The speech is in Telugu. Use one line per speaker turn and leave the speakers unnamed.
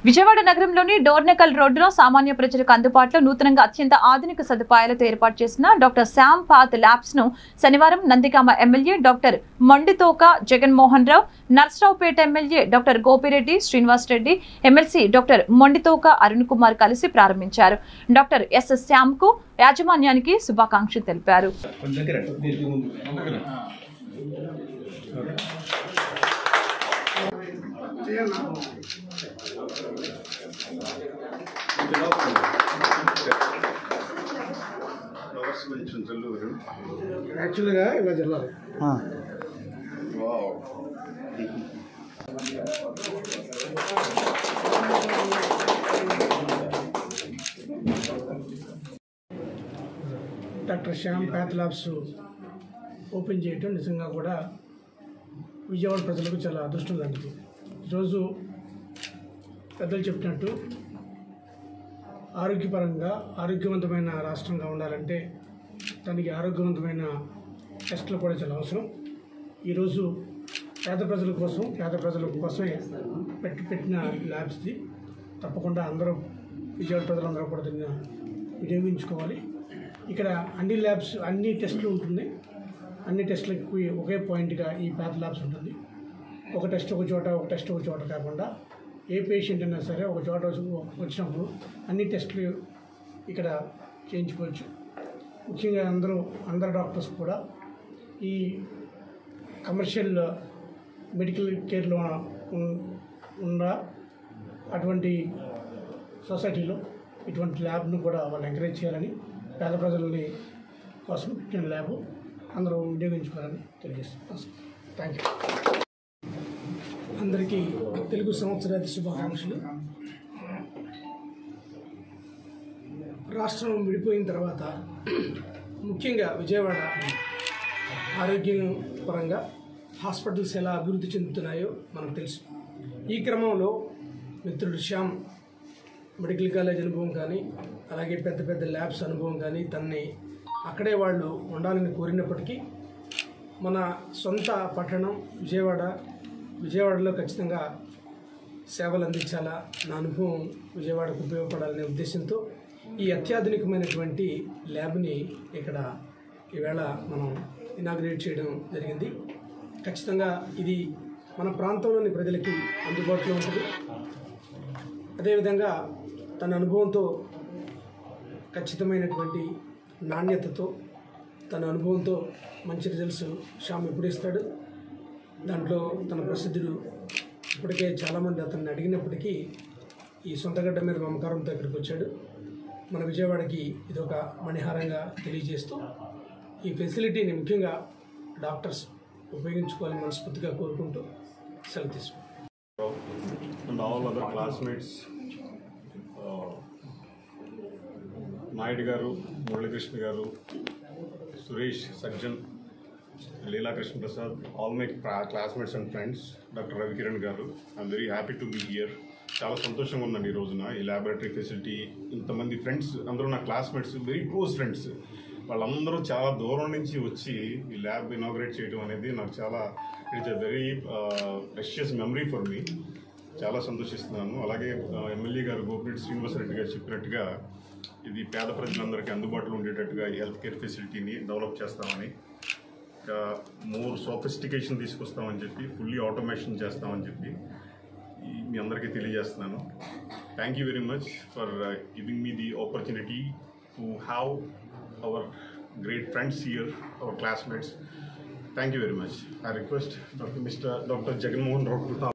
విజయవాడ నగరంలోని డోర్నకల్ రోడ్డులో సామాన్య ప్రజలకు అందుబాటులో నూతనంగా అత్యంత ఆధునిక సదుపాయాలతో ఏర్పాటు చేసిన డాక్టర్ శ్యామ్ పాత్ ల్యాబ్స్ ను శనివారం Nandigama MLA doctor Mondithoka Jaganmohan Rao Narasaraopet MLA doctor Gopireddy Srinivas Reddy MLC doctor Mondithoka Arun Kumar కలిసి ప్రారంభించారు డాక్టర్ ఎస్ శ్యామ్ కు యాజమాన్యానికి శుభాకాంక్షలు తెలిపారు
ఫ్లవర్స్ కొంచెం చల్లువరు
యాక్చువల్గా ఇలా జల్లాలి
wow
doctor Shyam path labs open చేయటం నిజంగా కూడా విజయవాడ ప్రజలకు చాలా అదృష్టం లాంటిది ఈరోజు పెద్దలు చెప్పినట్టు ఆరోగ్యపరంగా ఆరోగ్యవంతమైన రాష్ట్రంగా ఉండాలంటే దానికి ఆరోగ్యవంతమైన టెస్టులు కూడా చాలా అవసరం ఈరోజు పేద ప్రజల కోసం పేద ప్రజల కోసమే పెట్టి పెట్టిన ల్యాబ్స్ది తప్పకుండా అందరూ విజయవాడ ప్రజలందరూ కూడా దీన్ని వినియోగించుకోవాలి ఇక్కడ అన్ని ల్యాబ్స్ అన్ని టెస్టులు ఉంటుంది అన్ని టెస్టులకి ఒకే పాయింట్గా ఈ ప్యాథ్ ల్యాబ్స్ ఉంటుంది ఒక టెస్ట్ ఒక చోట ఒక టెస్ట్ ఒక చోట కాకుండా ఏ పేషెంట్ అయినా సరే ఒక చోట వచ్చి- వచ్చినప్పుడు అన్ని టెస్టులు ఇక్కడ చేయించుకోవచ్చు ముఖ్యంగా అందరూ అందరు డాక్టర్స్ కూడా ఈ కమర్షియల్ మెడికల్ కేర్లో ఉన్- ఉన్న అటువంటి సొసైటీలో ఇటువంటి ల్యాబ్ను కూడా వాళ్ళు ఎంకరేజ్ చేయాలని పేద ప్రజలని కోసం పెట్టిన ల్యాబ్ అందరూ వినియోగించుకోవాలని తెలియజేస్తున్నాను థ్యాంక్ యూ అందరికీ తెలుగు సంవత్సరాది శుభాకాంక్షలు రాష్ట్రం విడిపోయిన తర్వాత ముఖ్యంగా విజయవాడ ఆరోగ్యం పరంగా హాస్పిటల్స్ ఎలా అభివృద్ధి చెందుతున్నాయో మనకు తెలుసు ఈ క్రమంలో మిత్రుడు శ్యామ్ మెడికల్ కాలేజ్ అనుభవం కానీ అలాగే పెద్ద పెద్ద ల్యాబ్స్ అనుభవం కానీ తనని అక్కడే వాళ్ళు ఉండాలని కోరినప్పటికీ మన సొంత పట్టణం విజయవాడ విజయవాడలో ఖచ్చితంగా సేవలు అందించాలా నా అనుభవం విజయవాడకు ఉపయోగపడాలనే ఉద్దేశంతో ఈ అత్యాధునికమైనటువంటి ల్యాబ్ని ఇక్కడ ఈవేళ మనం ఇనాగ్రేట్ చేయడం జరిగింది ఖచ్చితంగా ఇది మన ప్రాంతంలోని ప్రజలకి అందుబాటులో ఉంటుంది అదేవిధంగా తన అనుభవంతో ఖచ్చితమైనటువంటి నాణ్యతతో తన అనుభవంతో మంచి రిజల్ట్స్ శ్యామ్ ఎప్పుడు ఇస్తాడు దాంట్లో తన ప్రసిద్ధుడు ఇప్పటికే చాలామంది అతన్ని అడిగినప్పటికీ ఈ సొంతగడ్డ మీద మమకారంతో ఇక్కడికి వచ్చాడు మన విజయవాడకి ఇది ఒక మణిహారంగా తెలియజేస్తూ ఈ ఫెసిలిటీని ముఖ్యంగా డాక్టర్స్ ఉపయోగించుకోవాలని మనస్ఫూర్తిగా కోరుకుంటూ సెలవు తీసుకుంటాం
and all other classmates uh, Naidu garu Muralikrishna garu Suresh Sajjan Leelakrishna Prasad all my classmates and friends doctor Ravikiran garu I'm very happy to be here చాలా సంతోషంగా ఉందండి ఈ రోజున ఈ ల్యాబొరేటరీ ఫెసిలిటీ ఇంతమంది ఫ్రెండ్స్ అందరూ నా క్లాస్మేట్స్ వెరీ క్లోజ్ ఫ్రెండ్స్ వాళ్ళందరూ చాలా దూరం నుంచి వచ్చి ఈ ల్యాబ్ ఇనాగ్రేట్ చేయడం అనేది నాకు చాలా it's a very precious memory for me చాలా సంతోషిస్తున్నాను అలాగే ఆ, ఎమ్మెల్యే గారు గోపిరెడ్డి శ్రీనివాసరెడ్డి గారు చెప్పినట్టుగా ఇది పేద ప్రజలందరికీ అందుబాటులో ఉండేటట్టుగా ఈ హెల్త్ కేర్ ఫెసిలిటీని డెవలప్ చేస్తామని ఇంకా మోర్ సోఫిస్టికేషన్ తీసుకొస్తామని చెప్పి ఫుల్లీ ఆటోమేషన్ చేస్తామని చెప్పి ఈ మీ అందరికీ తెలియజేస్తున్నాను thank you very much for giving me the opportunity to have our great friends here our classmates thank you very much I request doctor mister doctor Jaganmohan Rao